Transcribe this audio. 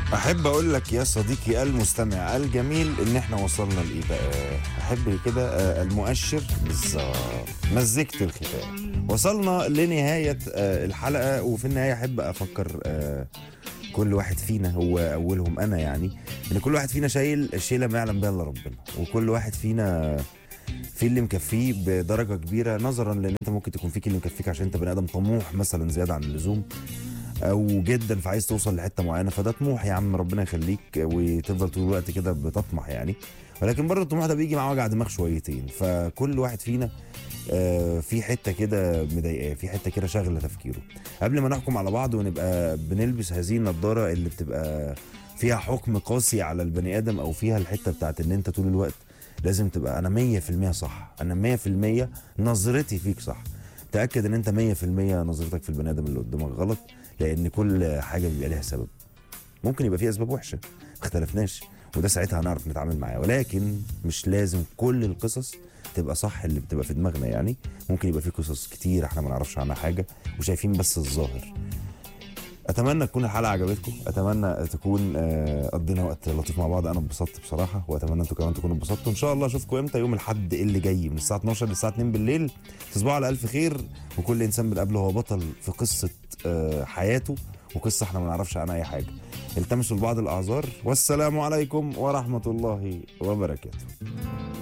احب اقول لك يا صديقي المستمع الجميل ان احنا وصلنا لايه بقى احب كده آه، المؤشر بالظبط مزجت الختام وصلنا لنهايه آه، الحلقه وفي النهايه احب افكر آه، كل واحد فينا هو اولهم انا يعني ان كل واحد فينا شايل شيله ما يعلم بها الا ربنا وكل واحد فينا في اللي مكفيه بدرجه كبيره نظرا لان انت ممكن تكون فيك اللي مكفيك عشان انت بني ادم طموح مثلا زياده عن اللزوم او جدا فعايز توصل لحته معينه فده طموح يا عم ربنا يخليك وتفضل طول الوقت كده بتطمح يعني ولكن برضه الطموح ده بيجي مع وجع دماغ شويتين فكل واحد فينا آه، في حته كده مضايقاه في حته كده شاغله تفكيره قبل ما نحكم على بعض ونبقى بنلبس هذه النضاره اللي بتبقى فيها حكم قاسي على البني ادم او فيها الحته بتاعت ان انت طول الوقت لازم تبقى انا 100% صح انا 100% نظرتي فيك صح تاكد ان انت 100% نظرتك في البني ادم اللي قدامك غلط لان كل حاجه بيبقى ليها سبب ممكن يبقى فيه اسباب وحشه ما اختلفناش وده ساعتها هنعرف نتعامل معاه ولكن مش لازم كل القصص تبقى صح اللي بتبقى في دماغنا يعني ممكن يبقى في قصص كتير احنا ما نعرفش عنها حاجه وشايفين بس الظاهر اتمنى تكون الحلقه عجبتكم اتمنى تكون آه، قضينا وقت لطيف مع بعض انا اتبسطت بصراحه واتمنى انتوا كمان تكونوا اتبسطتوا ان شاء الله اشوفكم امتى يوم الاحد اللي جاي من الساعه 12 للساعه 2 بالليل تصبحوا على الف خير وكل انسان بنقابله هو بطل في قصه آه، حياته وقصه احنا ما نعرفش عنها اي حاجه التمسوا لبعض الاعذار والسلام عليكم ورحمه الله وبركاته